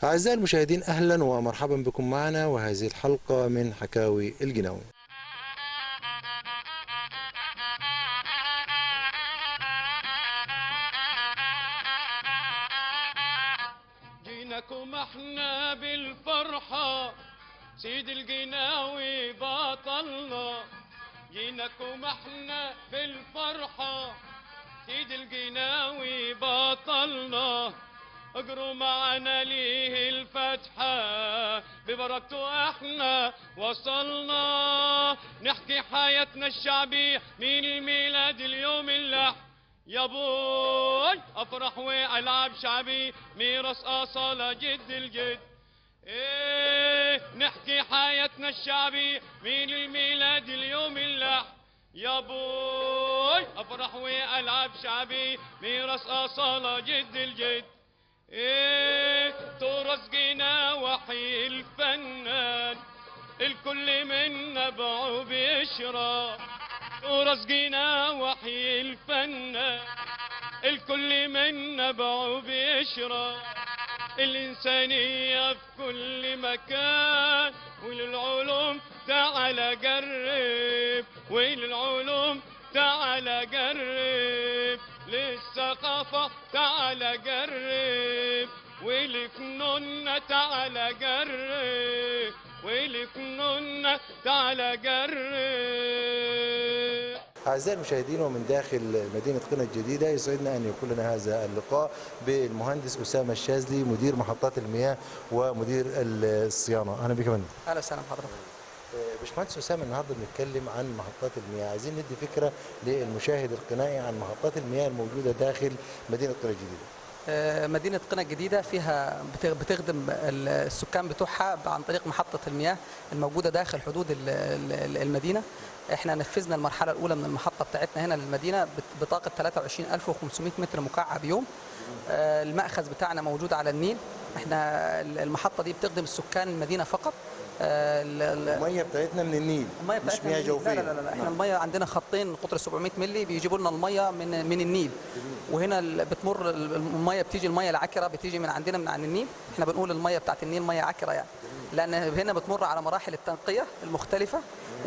أعزائي المشاهدين أهلا ومرحبا بكم معنا وهذه الحلقة من حكاوي الجناوي جيناكم احنا بالفرحة سيد القناوي بطلنا جيناكم احنا بالفرحة سيد القناوي بطلنا اقروا معنا ليه الفتحة ببركته احنا وصلنا نحكي حياتنا الشعبية من الميلاد اليوم اللح يا بوي افرح والعب شعبي ميراث اصاله جد الجد ايه نحكي حياتنا الشعبي من الميلاد اليوم اللح يا بوي افرح والعب شعبي ميراث اصاله جد الجد ايه تراث جينا وحي الفنان الكل من نبعه بيشرب ورزقنا وحي الفنان الكل من نبعه بيشرب الإنسانية في كل مكان وللعلوم تعال قرب وللعلوم تعال قرب للثقافة تعال قرب ولفنوننا تعال قرب ولفنوننا تعال قرب أعزائي المشاهدين ومن داخل مدينة قنا الجديدة يسعدنا أن يكون لنا هذا اللقاء بالمهندس أسامة الشاذلي مدير محطات المياه ومدير الصيانة أهلا بك يا فندم اهلا وسهلا بحضرتك باشمهندس أسامة النهاردة بنتكلم عن محطات المياه عايزين ندي فكرة للمشاهد القنائي عن محطات المياه الموجودة داخل مدينة قنا الجديدة آه، مدينة قنا الجديدة فيها بت- بتخدم ال- السكان بتوعها عن طريق محطة المياه الموجودة داخل حدود ال- ال- المدينة احنا نفذنا المرحلة الأولى من المحطة بتاعتنا هنا للمدينة بت- بطاقة 23500 متر مكعب يوم آه، المأخذ بتاعنا موجود على النيل احنا ال- المحطة دي بتخدم السكان المدينة فقط آه، ال- ال- المية بتاعتنا من النيل الميه مش بتاعتنا مياه من- جوفية لا لا لا, لا. احنا نعم. الميه عندنا خطين قطر 700 مللي بيجيبوا لنا الميه من من النيل وهنا ال- بتمر ال- الميه بتيجي الميه العكره بتيجي من عندنا من عن النيل احنا بنقول الميه بتاعت النيل ميه عكره يعني لان هنا بتمر على مراحل التنقيه المختلفه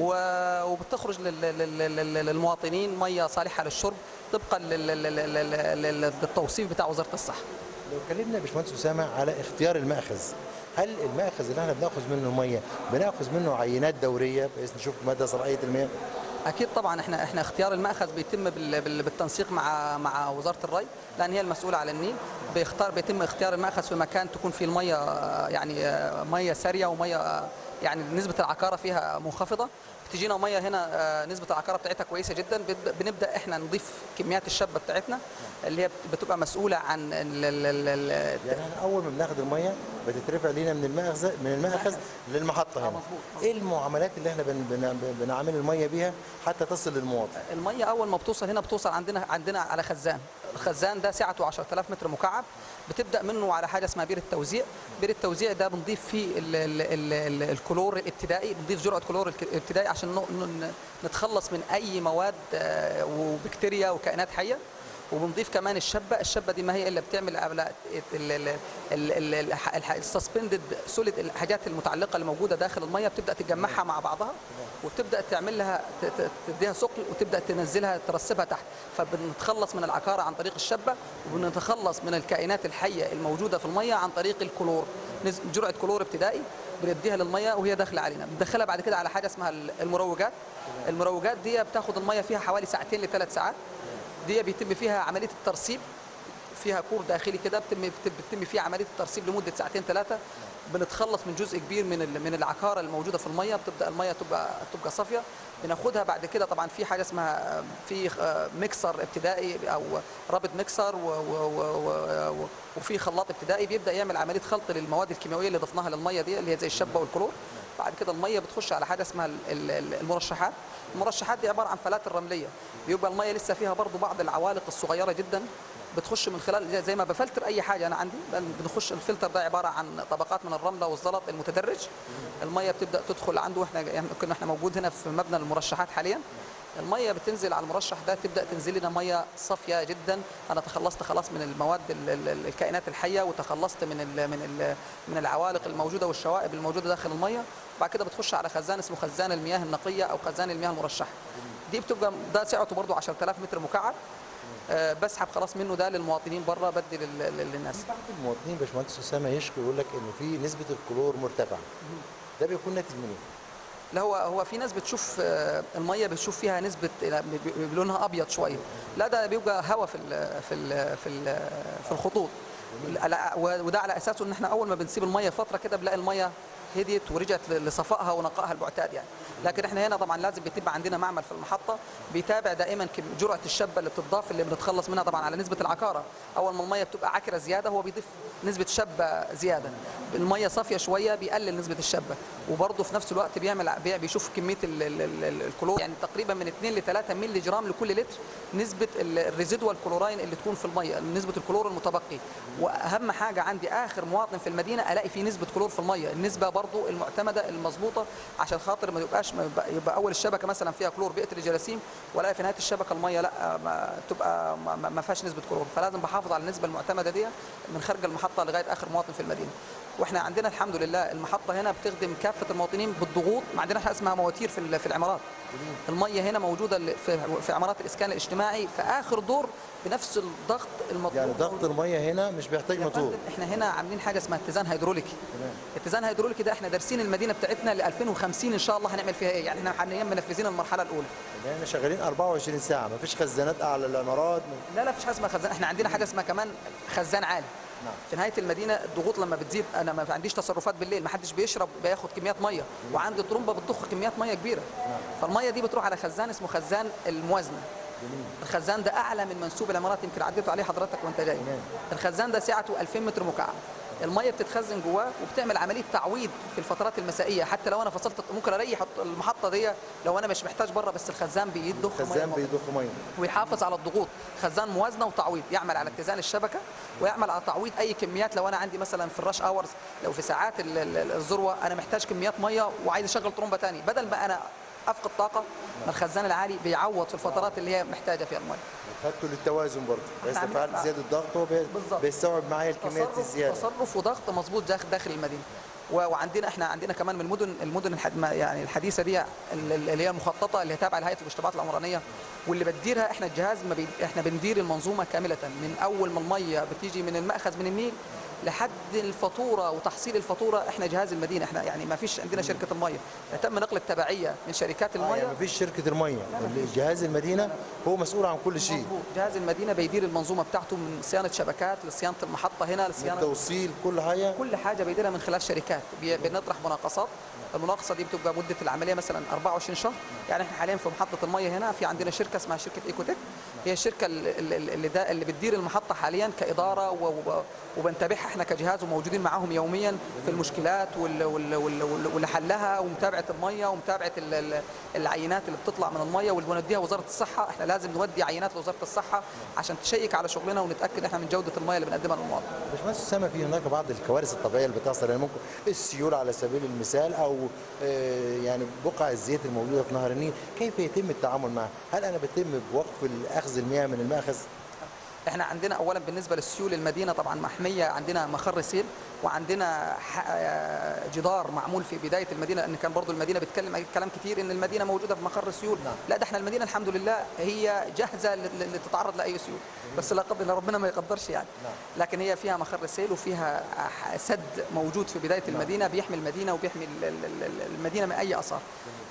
و- وبتخرج لل- لل- لل- للمواطنين ميه صالحه للشرب طبقا لل- لل- لل- لل- للتوصيف بتاع وزاره الصحه لو اتكلمنا يا باشمهندس اسامه على اختيار الماخذ هل الماخذ اللي احنا بناخذ منه الميه بناخذ منه عينات دوريه بحيث نشوف مدى صلاحيه المياه اكيد طبعا احنا احنا اختيار الماخذ بيتم بال- بال- بالتنسيق مع مع وزاره الري لان هي المسؤوله على النيل بيختار بيتم اختيار الماخذ في مكان تكون فيه الميه آه، يعني آه، ميه ساريه وميه آه، يعني نسبه العكاره فيها منخفضه بتجينا ميه هنا آه، نسبه العكاره بتاعتها كويسه جدا بنبدأ- بنبدا احنا نضيف كميات الشابه بتاعتنا اللي هي بتبقى مسؤوله عن ال- ال- ال- ال- يعني احنا اول ما بناخذ الميه بتترفع لينا من الماخذ من الماخذ للمحطه آه، هنا مظبوط. ايه المعاملات اللي احنا بن بن بنعمل الميه بيها حتى تصل للمواطن الميه اول ما بتوصل هنا بتوصل عندنا عندنا على خزان الخزان ده سعته 10000 متر مكعب بتبدا منه على حاجه اسمها بير التوزيع بير التوزيع ده بنضيف فيه ال ال ال ال الكلور الابتدائي بنضيف جرعه كلور الك- ابتدائي عشان ن- ن- نتخلص من اي مواد آه، وبكتيريا وكائنات حيه وبنضيف كمان الشبه الشبه دي ما هي الا بتعمل السسبندد سوليد الحاجات المتعلقه اللي موجوده داخل الميه بتبدا تجمعها مع بعضها وتبدا تعمل لها ت- ت- تديها ثقل وتبدا تنزلها ترسبها تحت فبنتخلص من العكاره عن طريق الشبه وبنتخلص من الكائنات الحيه الموجوده في الميه عن طريق الكلور نز- جرعه كلور ابتدائي بنديها للميه وهي داخله علينا بندخلها بعد كده على حاجه اسمها المروجات المروجات دي بتاخد الميه فيها حوالي ساعتين لثلاث ساعات دي بيتم فيها عمليه الترسيب فيها كور داخلي كده بتم بت- بتتم فيه عمليه الترسيب لمده ساعتين ثلاثه بنتخلص من جزء كبير من ال- من العكاره الموجوده في الميه بتبدا الميه تبقى تبقى صافيه بناخدها بعد كده طبعا في حاجه اسمها في آه، ميكسر ابتدائي او رابط ميكسر و و و و و وفي خلاط ابتدائي بيبدا يعمل عمليه خلط للمواد الكيميائيه اللي ضفناها للميه دي اللي هي زي الشبه والكلور بعد كده الميه بتخش على حاجه اسمها ال- ال- ال- المرشحات المرشحات دي عباره عن فلاتر رمليه بيبقى الميه لسه فيها برضو بعض العوالق الصغيره جدا بتخش من خلال زي- زي ما بفلتر اي حاجه انا عندي بن- بنخش الفلتر ده عباره عن طبقات من الرمله والزلط المتدرج الميه بتبدا تدخل عنده واحنا يعني كنا احنا موجود هنا في مبنى المرشحات حاليا الميه بتنزل على المرشح ده تبدا تنزل لنا ميه صافيه جدا انا تخلصت خلاص من المواد ال- ال- ال- الكائنات الحيه وتخلصت من ال من ال من العوالق الموجوده والشوائب الموجوده داخل الميه وبعد كده بتخش على خزان اسمه خزان المياه النقيه او خزان المياه المرشحه دي بتبقى ده سعته برضه 10000 متر مكعب آه، بسحب خلاص منه ده للمواطنين بره بدي لل- لل- للناس في بعض المواطنين باشمهندس اسامه يشكو يقول لك انه في نسبه الكلور مرتفعه ده بيكون ناتج من ايه؟ لا هو هو في ناس بتشوف آه، الميه بتشوف فيها نسبه لا، بي- بي- لونها ابيض شويه لا ده بيبقى هواء في ال في ال في ال في الخطوط لا، وده على اساسه ان احنا اول ما بنسيب الميه فتره كده بنلاقي الميه هديت ورجعت ل- لصفائها ونقائها المعتاد يعني لكن احنا هنا طبعا لازم بيتبقى عندنا معمل في المحطه بيتابع دائما كم- جرعه الشبه اللي بتضاف اللي بنتخلص منها طبعا على نسبه العكاره اول ما الميه بتبقى عكره زياده هو بيضيف نسبه شبه زياده الميه صافيه شويه بيقلل نسبه الشبه وبرضه في نفس الوقت بيعمل بي- بيشوف كميه ال- ال- ال- ال- الكلور يعني تقريبا من 2 ل 3 مللي جرام لكل لتر نسبه ال- الريزيدوال كلوراين اللي تكون في الميه نسبه الكلور المتبقي واهم حاجه عندي اخر مواطن في المدينه الاقي فيه نسبه كلور في الميه النسبه برضه المعتمده المظبوطه عشان خاطر ما يبقاش ما يبقى, يبقى اول الشبكه مثلا فيها كلور بيقتل الجراثيم ولا في نهايه الشبكه الميه لا ما تبقى ما, ما- ما فيهاش نسبه كلور فلازم بحافظ على النسبه المعتمده دي من خارج المحطه لغايه اخر مواطن في المدينه واحنا عندنا الحمد لله المحطه هنا بتخدم كافه المواطنين بالضغوط ما عندنا حاجه اسمها مواتير في ال- في العمارات الميه هنا موجوده ل- في في عمارات الاسكان الاجتماعي في اخر دور بنفس الضغط المطلوب يعني ضغط الميه هنا مش بيحتاج يا موتور فندم، احنا هنا عاملين حاجه اسمها اتزان هيدروليكي اتزان هيدروليكي ده احنا دارسين المدينه بتاعتنا ل 2050 ان شاء الله هنعمل فيها ايه يعني احنا حاليا منفذين المرحله الاولى يعني احنا شغالين 24 ساعه ما فيش خزانات اعلى العمارات لا لا فيش حاجه اسمها خزان احنا عندنا حاجه اسمها كمان خزان عالي نعم. في نهايه المدينه الضغوط لما بتزيد انا ما عنديش تصرفات بالليل ما حدش بيشرب بياخد كميات ميه وعندي طرمبه بتضخ كميات ميه كبيره فالميه دي بتروح على خزان اسمه خزان الموازنه الخزان ده اعلى من منسوب العمارات يمكن عديت عليه حضرتك وانت جاي الخزان ده سعته 2000 متر مكعب الميه بتتخزن جواه وبتعمل عمليه تعويض في الفترات المسائيه حتى لو انا فصلت ممكن اريح المحطه دي لو انا مش محتاج بره بس الخزان بيضخ ميه خزان موجودة. بيضخ ميه ويحافظ على الضغوط خزان موازنه وتعويض يعمل على اتزان الشبكه ويعمل على تعويض اي كميات لو انا عندي مثلا في الراش اورز لو في ساعات ال- ال- الذروه انا محتاج كميات ميه وعايز اشغل طرمبه تاني بدل ما انا افقد طاقه ما الخزان العالي بيعوض في الفترات اللي هي محتاجه فيها الميه خدته للتوازن برضه بس إحنا فعل عندنا- زياده الضغط هو بي- بالظبط. بيستوعب معايا الكميات تصرف الزياده تصرف وضغط مظبوط داخل داخل المدينه و- وعندنا احنا عندنا كمان من المدن المدن الحد ما- يعني الحديثه دي ال- ال- اللي هي المخططه اللي هي تابعه لهيئه المجتمعات العمرانيه واللي بتديرها احنا الجهاز ما بي احنا بندير المنظومه كامله من اول ما الميه بتيجي من المأخذ من النيل لحد الفاتوره وتحصيل الفاتوره احنا جهاز المدينه احنا يعني ما فيش عندنا شركه الميه تم نقل التبعيه من شركات آه الميه يعني مفيش شركه الميه جهاز المدينه هو مسؤول عن كل شيء مظبوط جهاز المدينه بيدير المنظومه بتاعته من صيانه شبكات لصيانه المحطه هنا لصيانه التوصيل كل حاجه كل حاجه بيديرها من خلال شركات بي- بنطرح مناقصات المناقصه دي بتبقى مده العمليه مثلا 24 شهر يعني احنا حاليا في محطه الميه هنا في عندنا شركه اسمها شركه ايكوتك هي الشركه اللي, اللي, اللي, ده اللي بتدير المحطه حاليا كاداره و- و- وبنتابعها احنا كجهاز وموجودين معاهم يوميا في المشكلات وال- وال- وال- وال- ولحلها ومتابعه الميه ومتابعه ال- ال- العينات اللي بتطلع من الميه واللي بنوديها وزاره الصحه احنا لازم نودي عينات لوزاره الصحه عشان تشيك على شغلنا ونتاكد احنا من جوده الميه اللي بنقدمها للمواطن باشمهندس اسامه في هناك بعض الكوارث الطبيعيه اللي بتحصل يعني ممكن السيول على سبيل المثال او آه، يعني بقع الزيت الموجوده في نهر النيل كيف يتم التعامل معها؟ هل انا بتم بوقف اخذ المياه من المأخذ؟ احنا عندنا اولا بالنسبه للسيول المدينه طبعا محميه عندنا مخر سيل وعندنا ح- آه، جدار معمول في بدايه المدينه لان كان برضو المدينه بتتكلم كلام كتير ان المدينه موجوده في مخر سيول نعم. لا ده احنا المدينه الحمد لله هي جاهزه ل- ل- لتتعرض لاي سيول بس لا قدر الله ربنا ما يقدرش يعني نعم. لكن هي فيها مخر سيل وفيها ح- سد موجود في بدايه المدينه بيحمي المدينه وبيحمي ال- ال- ال- المدينه من اي اثار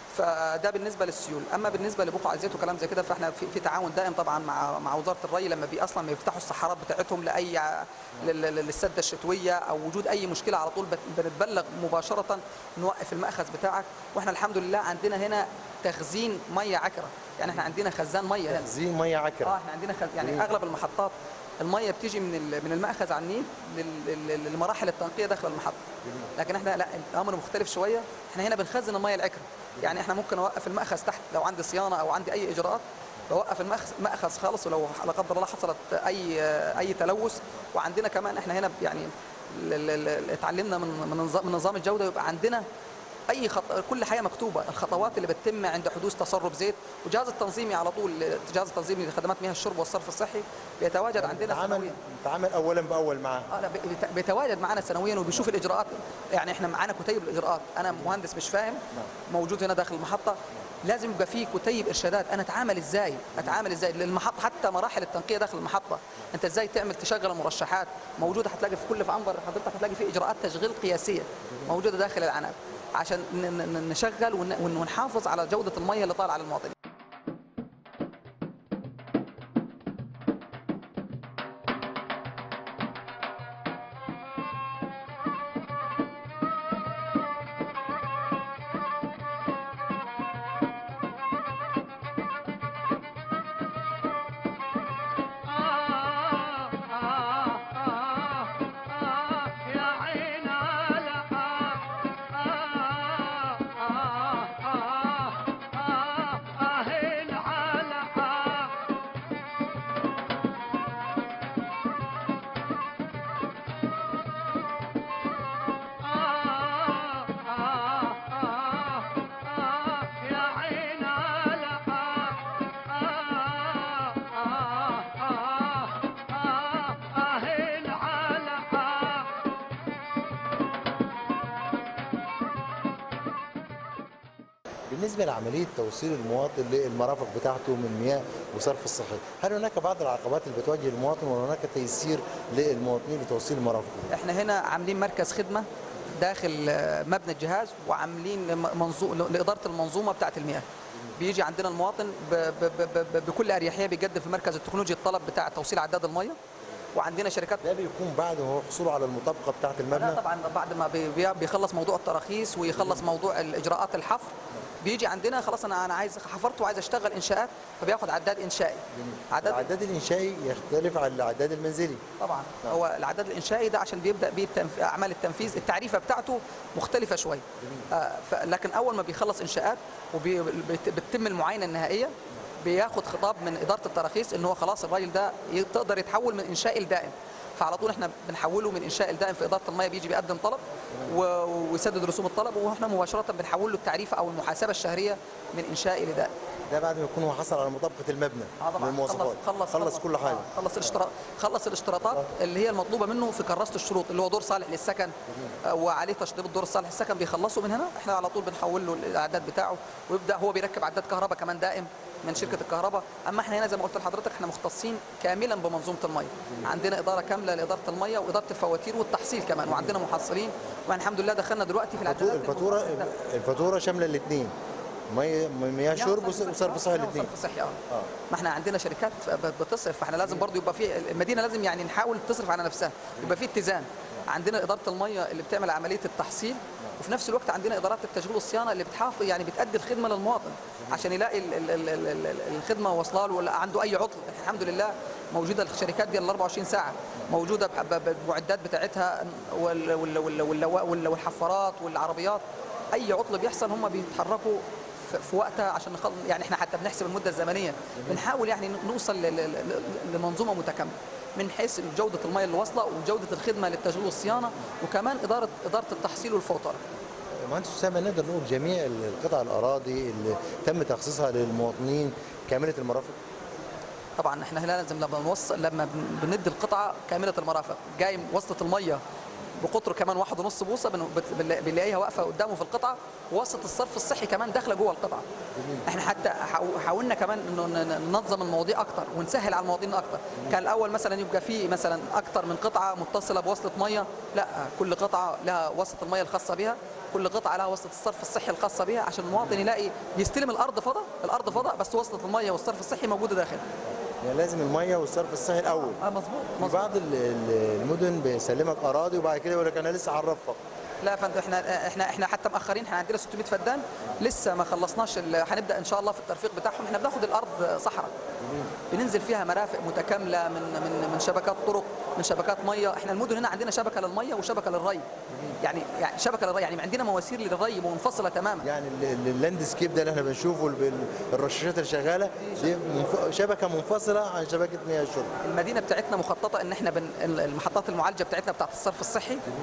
فده بالنسبه للسيول اما بالنسبه لبقع الزيت وكلام زي كده فاحنا في, في تعاون دائم طبعا مع مع وزاره الري لما بي اصلا ما بيفتحوا الصحارات بتاعتهم لاي ع- لل- لل- للسده الشتويه او وجود اي مشكله على طول بت- بنتبلغ مباشره نوقف المأخذ بتاعك واحنا الحمد لله عندنا هنا تخزين ميه عكره يعني احنا عندنا خزان ميه هنا تخزين ميه اه عكره احنا عندنا خز... يعني اغلب المحطات الميه بتيجي من ال- من المأخذ على النيل لل- لل- للمراحل التنقيه داخل المحطه لكن احنا لا الامر مختلف شويه احنا هنا بنخزن الميه العكره يعني احنا ممكن اوقف المأخذ تحت لو عندي صيانه او عندي اي اجراءات بوقف المأخذ مأخذ خالص ولو لا قدر الله حصلت اي اي تلوث وعندنا كمان احنا هنا يعني ال- ال- ال- اتعلمنا من من نظام- من نظام الجوده يبقى عندنا اي خط... كل حاجه مكتوبه الخطوات اللي بتتم عند حدوث تسرب زيت وجهاز التنظيمي على طول الجهاز التنظيمي لخدمات مياه الشرب والصرف الصحي بيتواجد عندنا تعامل سنويا تعامل اولا باول معاه اه لا بيت- بيتواجد معانا سنويا وبيشوف الاجراءات يعني احنا معانا كتيب الاجراءات انا مهندس مش فاهم موجود هنا داخل المحطه لازم يبقى فيه كتيب ارشادات انا اتعامل ازاي اتعامل ازاي للمحطه حتى مراحل التنقيه داخل المحطه انت ازاي تعمل تشغل المرشحات موجوده هتلاقي في كل في عنبر حضرتك هتلاقي فيه اجراءات تشغيل قياسيه موجوده داخل العناب عشان ن- ن- نشغل ون- ون- ونحافظ على جوده الميه اللي طالعه على المواطنين يا عين على أهل على يا عين على أهل على بالنسبه لعمليه توصيل المواطن للمرافق بتاعته من مياه وصرف الصحي هل هناك بعض العقبات اللي بتواجه المواطن وهناك تيسير للمواطنين لتوصيل المرافق احنا هنا عاملين مركز خدمه داخل آه، مبنى الجهاز وعاملين منظوم لاداره المنظومه بتاعه المياه بيجي عندنا المواطن ب ب ب ب بكل اريحيه بيقدم في مركز التكنولوجيا الطلب بتاع توصيل عداد الميه وعندنا شركات ده بيكون بعد ما هو حصوله على المطابقه بتاعه لا المبنى طبعا بعد ما بي- بي- بيخلص موضوع التراخيص ويخلص موضوع الاجراءات الحفر بيجي عندنا خلاص انا انا عايز حفرت وعايز اشتغل انشاءات فبياخد عداد انشائي عداد العداد الانشائي يختلف عن العداد المنزلي طبعا هو العداد الانشائي ده عشان بيبدا بيه التنف... اعمال التنفيذ التعريفه بتاعته مختلفه شويه آه ف... لكن اول ما بيخلص انشاءات وبتتم المعاينه النهائيه بياخد خطاب من اداره التراخيص ان هو خلاص الراجل ده ي- تقدر يتحول من انشاء لدائم فعلى طول احنا بنحوله من انشاء لدائم في اداره الميه بيجي بيقدم طلب و- ويسدد رسوم الطلب واحنا مباشره بنحول له التعريفه او المحاسبه الشهريه من انشاء لدائم ده بعد ما يكون هو حصل على مطابقه المبنى اه طبعا والمواصفات خلص خلص كل حاجه آه، خلص الاشتراط خلص الاشتراطات اللي هي المطلوبه منه في كراسه الشروط اللي هو دور صالح للسكن آه، وعليه تشطيب الدور الصالح للسكن بيخلصه من هنا احنا على طول بنحول له الاعداد بتاعه ويبدا هو بيركب عداد كهرباء كمان دائم من شركه الكهرباء اما احنا هنا زي ما قلت لحضرتك احنا مختصين كاملا بمنظومه الميه عندنا اداره كامله لاداره الميه واداره الفواتير والتحصيل كمان وعندنا محصلين واحنا الحمد لله دخلنا دلوقتي في الفاتوره العدادات الفاتوره المختصة. الفاتوره شامله الاثنين ميه مياه شرب وصرف صحي الاثنين صرف صحي اه ما احنا عندنا شركات ب- بتصرف فاحنا لازم برضو يبقى في المدينه لازم يعني نحاول تصرف على نفسها يبقى في اتزان عندنا اداره الميه اللي بتعمل عمليه التحصيل وفي نفس الوقت عندنا ادارات التشغيل والصيانه اللي بتحافظ يعني بتادي الخدمه للمواطن عشان يلاقي ال- ال- ال- ال- ال- الخدمه واصله له ولا عنده اي عطل الحمد لله موجوده الشركات دي ال 24 ساعه موجوده ب- ب- بالمعدات بتاعتها وال- وال- وال- وال- وال- والحفارات والعربيات اي عطل بيحصل هم بيتحركوا في- في وقتها عشان نخل... يعني احنا حتى بنحسب المده الزمنيه بنحاول يعني نوصل ل... ل... ل- لمنظومه متكامله من حيث جوده الميه اللي واصله وجوده الخدمه للتشغيل والصيانه وكمان اداره اداره التحصيل والفوتره مهندس اسامه نقدر نقول جميع القطع الاراضي اللي تم تخصيصها للمواطنين كامله المرافق طبعا احنا هنا لازم لما بنوصل لما بن- بندي القطعه كامله المرافق جاي وصلة الميه بقطر كمان واحد ونص بوصه بن- بت- بنلا- بنلاقيها واقفه قدامه في القطعه ووصلة الصرف الصحي كمان داخله جوه القطعه احنا حتى حاو- حاولنا كمان انه ن- ن- ننظم المواضيع اكتر ونسهل على المواطنين اكتر كان الاول مثلا يبقى في مثلا اكتر من قطعه متصله بوصله ميه لا كل قطعه لها وصله الميه الخاصه بها كل قطعه لها وصله الصرف الصحي الخاصه بها عشان المواطن يلاقي يستلم الارض فضاء الارض فضاء بس وصله الميه والصرف الصحي موجوده داخلها يعني لازم الميه والصرف الصحي الاول اه مظبوط في مظبوط بعض ال- ال- المدن بيسلمك اراضي وبعد كده يقول لك انا لسه هعرفك لا فانت احنا احنا احنا حتى مأخرين احنا عندنا 600 فدان لسه ما خلصناش ال- هنبدا ان شاء الله في الترفيق بتاعهم احنا بناخد الارض صحراء بننزل فيها مرافق متكامله من من من شبكات طرق من شبكات ميه احنا المدن هنا عندنا شبكه للميه وشبكه للري يعني يعني شبكه للري يعني عندنا مواسير للري منفصله تماما يعني ال- ال- اللاند سكيب ده اللي احنا بنشوفه ال- ال- الرشاشات اللي شغاله دي منف- شبكه منفصله عن شبكه مياه الشرب المدينه بتاعتنا مخططه ان احنا بن المحطات المعالجه بتاعتنا بتاعت الصرف الصحي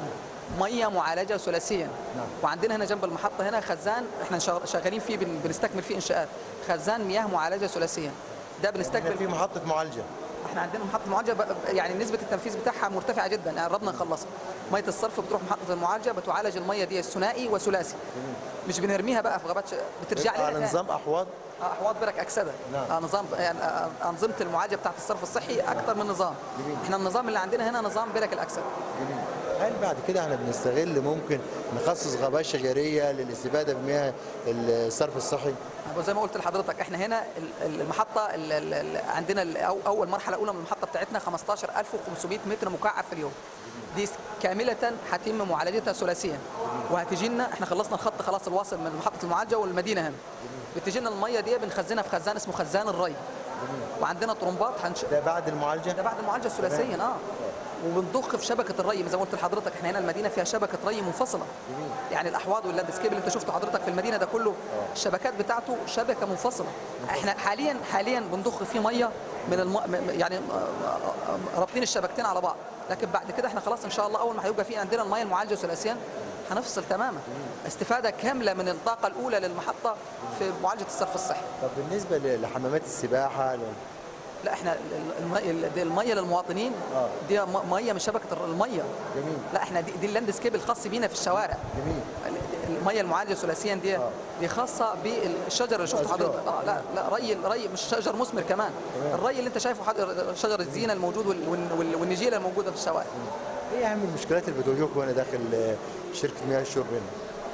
ميه معالجه ثلاثيا نعم. وعندنا هنا جنب المحطه هنا خزان احنا شغ- شغالين فيه بن- بنستكمل فيه انشاءات خزان مياه معالجه ثلاثيا ده هنا بنستكمل في محطه معالجه احنا عندنا محطه معالجه ب- يعني نسبه التنفيذ بتاعها مرتفعه جدا يعني قربنا نخلصها ميه الصرف بتروح محطه المعالجه بتعالج الميه دي ثنائي وثلاثي مش بنرميها بقى في غابات ش- بترجع يبقى لنا على تاني. نظام احواض آه، احواض برك اكسده نعم. آه نظام يعني آه، انظمه المعالجه بتاعت الصرف الصحي اكثر من نظام احنا النظام اللي عندنا هنا نظام برك الاكسده هل بعد كده احنا بنستغل ممكن نخصص غابات شجريه للاستفاده بمياه الصرف الصحي وزي ما قلت لحضرتك احنا هنا ال- ال- المحطه ال- ال- ال- عندنا ال- أو اول مرحله اولى من المحطه بتاعتنا 15500 متر مكعب في اليوم دي س- كامله هتم معالجتها ثلاثيا وهتجي لنا احنا خلصنا الخط خلاص الواصل من محطه المعالجه والمدينه هنا بتجي لنا الميه دي بنخزنها في خزان اسمه خزان الري وعندنا طرمبات هنش... ده بعد المعالجه ده بعد المعالجه الثلاثيه اه وبنضخ في شبكه الري زي ما قلت لحضرتك احنا هنا المدينه فيها شبكه ري منفصله يعني الاحواض واللاندسكيب اللي انت شفته حضرتك في المدينه ده كله الشبكات بتاعته شبكه منفصله احنا حاليا حاليا بنضخ فيه ميه من الم... م- يعني آه، آه، رابطين الشبكتين على بعض لكن بعد كده احنا خلاص ان شاء الله اول ما هيبقى في عندنا الميه المعالجه ثلاثيا هنفصل تماما استفاده كامله من الطاقه الاولى للمحطه في معالجه الصرف الصحي طب بالنسبه ل- لحمامات السباحه لل- لا احنا ال- ال- المي- دي الميه للمواطنين آه. دي م- ميه من شبكه الر- الميه جميل لا احنا دي, دي اللاندسكيب الخاص بينا في الشوارع جميل ال- الميه المعالجه ثلاثيا دي آه. دي خاصه بالشجر اللي شفته أشجار. حضرتك اه لا لا ري ري مش شجر مثمر كمان تمام. الري اللي انت شايفه حضر- شجر الزينه الموجود وال- وال- وال- والنجيله الموجوده في الشوارع ايه اهم المشكلات اللي بتواجهكم هنا داخل آه، شركه مياه الشرب هنا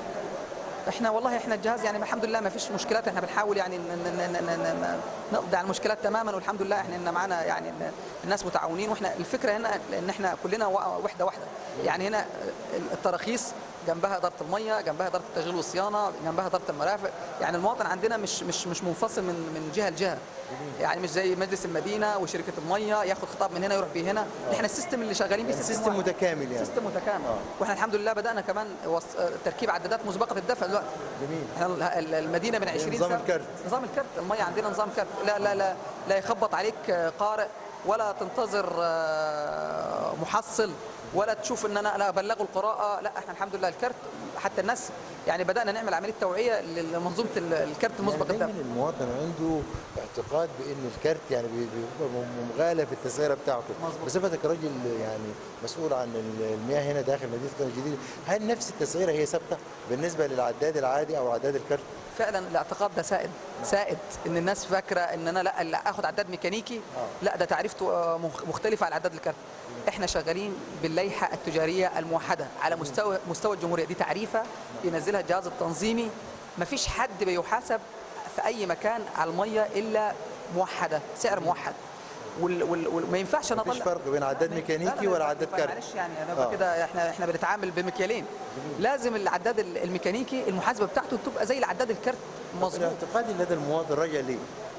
احنا والله احنا الجهاز يعني الحمد لله ما فيش مشكلات احنا بنحاول يعني ن- ن- ن- ن- ن- نقضي على المشكلات تماما والحمد لله احنا إن معانا يعني إن الناس متعاونين واحنا الفكره هنا ان احنا كلنا وا- وحده واحده يعني هنا التراخيص جنبها اداره الميه جنبها اداره التشغيل والصيانه جنبها اداره المرافق يعني المواطن عندنا مش مش مش منفصل من من جهه لجهه يعني مش زي مجلس المدينه وشركه الميه ياخد خطاب من هنا يروح بيه هنا احنا السيستم اللي شغالين بيه سيستم واحد. متكامل يعني سيستم متكامل آه. واحنا الحمد لله بدانا كمان وص... تركيب عدادات مسبقه الدفع دلوقتي جميل احنا ال- المدينه من 20 نظام سنه الكارت. نظام الكارت الميه عندنا نظام كارت لا لا لا لا يخبط عليك قارئ ولا تنتظر آه، محصل ولا تشوف ان انا لا ابلغه القراءه لا احنا الحمد لله الكارت حتى الناس يعني بدانا نعمل عمليه توعيه لمنظومه ال- الكارت يعني المسبق دايما الدفع المواطن عنده اعتقاد بان الكارت يعني بي- بيبقى م- مغالى في التسعيره بتاعته مظبوط. بصفتك راجل يعني مسؤول عن ال- المياه هنا داخل مدينه القاهره الجديده هل نفس التسعيره هي ثابته بالنسبه للعداد العادي او عداد الكارت؟ فعلا الاعتقاد ده سائد سائد ان الناس فاكره ان انا لا لا اخد عداد ميكانيكي لا ده تعريفته آه، مخ- مختلفه عن عداد الكارت احنا شغالين باللائحه التجاريه الموحده على مستوى مستوى الجمهوريه دي تعريفه بينزلها الجهاز التنظيمي مفيش حد بيحاسب في اي مكان على الميه الا موحده سعر موحد وال وال وال ما ينفعش انا مفيش اطلع فرق بين عداد لا، لا، ميكانيكي لا، ولا لا، عداد كارت معلش يعني انا آه. آه. كده احنا احنا بنتعامل بمكيالين لازم العداد ال- الميكانيكي المحاسبه بتاعته تبقى زي العداد الكارت مظبوط الاعتقاد لدى المواطن راجع ليه؟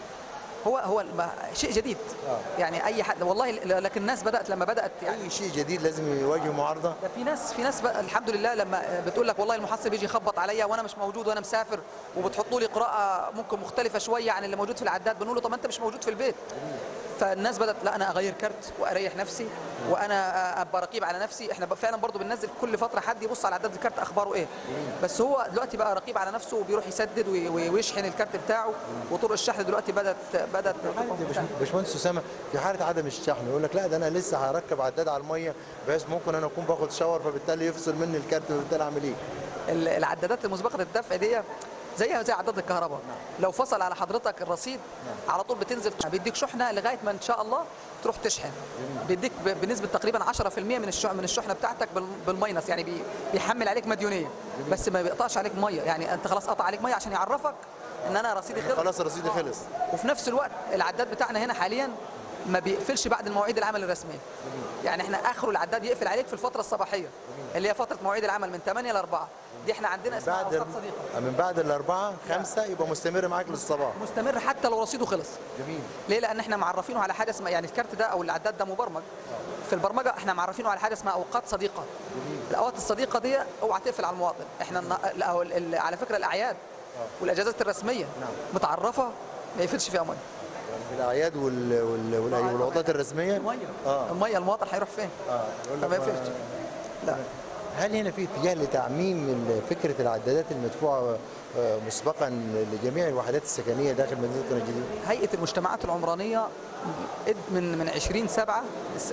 هو هو ما- شيء جديد آه. يعني اي حد والله ل- لكن الناس بدات لما بدات يعني اي شيء جديد لازم يواجه معارضه ده في ناس في ناس بقى الحمد لله لما بتقول لك والله المحاسب يجي يخبط عليا وانا مش موجود وانا مسافر وبتحطوا لي قراءه ممكن مختلفه شويه عن اللي موجود في العداد بنقول له طب ما انت مش موجود في البيت فالناس بدات لا انا اغير كارت واريح نفسي وانا ابقى رقيب على نفسي احنا ب- فعلا برضو بننزل كل فتره حد يبص على عداد الكارت اخباره ايه بس هو دلوقتي بقى رقيب على نفسه وبيروح يسدد وي- وي- ويشحن الكارت بتاعه وطرق الشحن دلوقتي بدات بدات حالة يا باش- باشمهندس اسامه في حاله عدم الشحن يقول لك لا ده انا لسه هركب عداد على الميه بحيث ممكن انا اكون باخد شاور فبالتالي يفصل مني الكارت وبالتالي اعمل ايه؟ ال- العدادات المسبقه الدفع دي زيها زي عداد الكهرباء لو فصل على حضرتك الرصيد على طول بتنزل بيديك شحنه لغايه ما ان شاء الله تروح تشحن بيديك ب- بنسبه تقريبا 10% من الش- من الشحنه بتاعتك بال- بالماينس يعني بي- بيحمل عليك مديونيه بس ما بيقطعش عليك ميه يعني انت خلاص قطع عليك ميه عشان يعرفك ان انا رصيدي خلص خلاص رصيدي خلص وفي نفس الوقت العداد بتاعنا هنا حاليا ما بيقفلش بعد المواعيد العمل الرسميه يعني احنا اخره العداد يقفل عليك في الفتره الصباحيه اللي هي فتره مواعيد العمل من 8 ل 4 دي احنا عندنا اسمها بعد اوقات صديقه من بعد الاربعه خمسه يبقى مستمر معاك للصباح مستمر حتى لو رصيده خلص جميل ليه لان احنا معرفينه على حاجه اسمها يعني الكارت ده او العداد ده مبرمج في البرمجه احنا معرفينه على حاجه اسمها اوقات صديقه الاوقات الصديقه دي اوعى تقفل على المواطن احنا النا- لا، هو ال- ال- على فكره الاعياد والاجازات الرسميه نعم. متعرفه ما يقفلش فيها ميه يعني في الاعياد وال... وال... وال... والعطلات الرسميه الميه اه الميه المواطن هيروح فين اه يقول لك فما يقفلش لا هل هنا في اتجاه لتعميم ال- فكره العدادات المدفوعه آه، مسبقا لجميع الوحدات السكنيه داخل مدينه القرى الجديده؟ هيئه المجتمعات العمرانيه اد- من من 20 7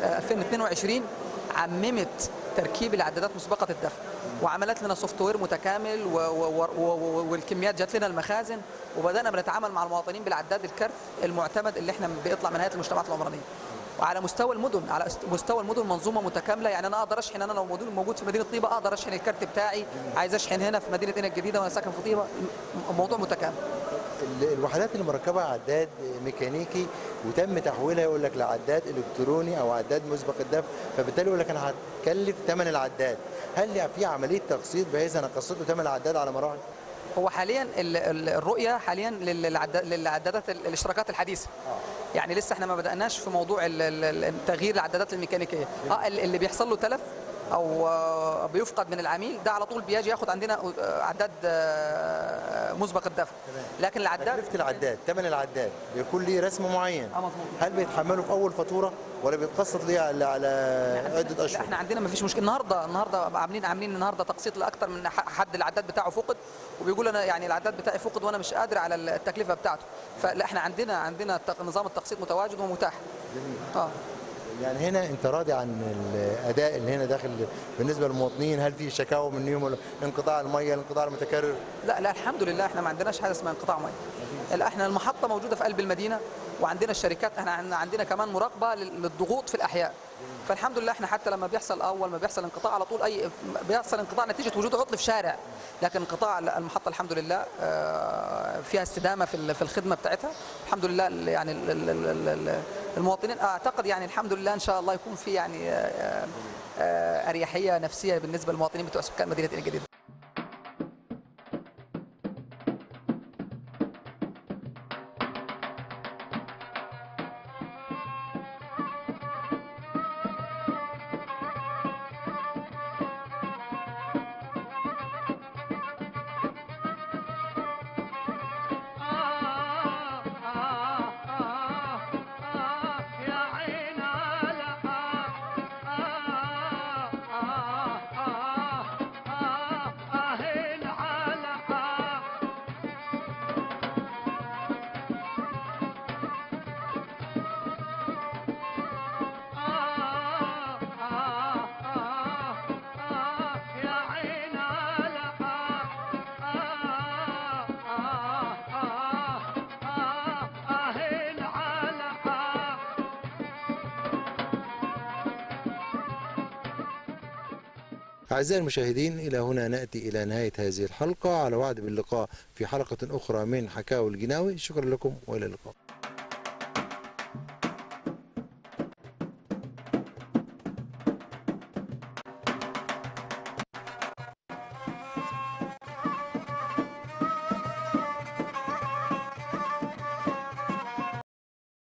2022 عممت تركيب العدادات مسبقه الدفع وعملت لنا سوفت وير متكامل و و و و والكميات جات لنا المخازن وبدانا بنتعامل مع المواطنين بالعداد الكارت المعتمد اللي احنا بيطلع من هيئه المجتمعات العمرانيه وعلى مستوى المدن على است- مستوى المدن منظومه متكامله يعني انا اقدر اشحن انا لو موجود موجود في مدينه طيبه اقدر اشحن الكارت بتاعي عايز اشحن هنا في مدينه هنا الجديده وانا ساكن في طيبه الموضوع متكامل ال- الوحدات اللي مركبه عداد ميكانيكي وتم تحويلها يقول لك لعداد الكتروني او عداد مسبق الدفع فبالتالي يقول لك انا هتكلف ثمن العداد هل في عمليه تقسيط بحيث انا قسط له ثمن العداد على مراحل؟ هو حاليا ال- ال- الرؤيه حاليا للعد- للعدادات ال- الاشتراكات الحديثه يعني لسه احنا ما بداناش في موضوع ال- ال- ال- تغيير العدادات الميكانيكيه اه ال- اللي بيحصل له تلف او آه، بيفقد من العميل ده على طول بيجي ياخد عندنا آه، عداد آه، مسبق الدفع لكن العداد تكلفه العداد ثمن العداد بيكون ليه رسم معين اه مظبوط هل بيتحمله في اول فاتوره ولا بيتقسط ليه على على عده لا اشهر؟ احنا عندنا ما فيش مشكله النهارده النهارده عاملين عاملين النهارده تقسيط لاكثر من ح- حد العداد بتاعه فقد وبيقول انا يعني العداد بتاعي فقد وانا مش قادر على التكلفه بتاعته فلا احنا عندنا عندنا التق- نظام التقسيط متواجد ومتاح اه يعني هنا انت راضي عن الاداء اللي هنا داخل بالنسبه للمواطنين هل في شكاوى منهم انقطاع الميه الانقطاع المتكرر لا لا الحمد لله احنا ما عندناش حاجه اسمها انقطاع ميه لا احنا المحطه موجوده في قلب المدينه وعندنا الشركات احنا عن- عندنا كمان مراقبه لل- للضغوط في الاحياء فالحمد لله احنا حتى لما بيحصل اول ما بيحصل انقطاع على طول اي بيحصل انقطاع نتيجه وجود عطل في شارع لكن انقطاع المحطه الحمد لله آه، فيها استدامه في ال- في الخدمه بتاعتها الحمد لله ال- يعني ال- ال- ال- ال- المواطنين اعتقد يعني الحمد لله ان شاء الله يكون في يعني آه، آه، اريحيه نفسيه بالنسبه للمواطنين بتوع سكان مدينه الجديده آه آه آه آه يا عين على آه آه آه آه آه آهين على آه آه آه آه آه يا عين على آه آه آه آه آه آهين على آه أعزائي المشاهدين إلى هنا نأتي إلى نهاية هذه الحلقة على وعد باللقاء في حلقة أخرى من حكاوي الجناوي شكرا لكم وإلى اللقاء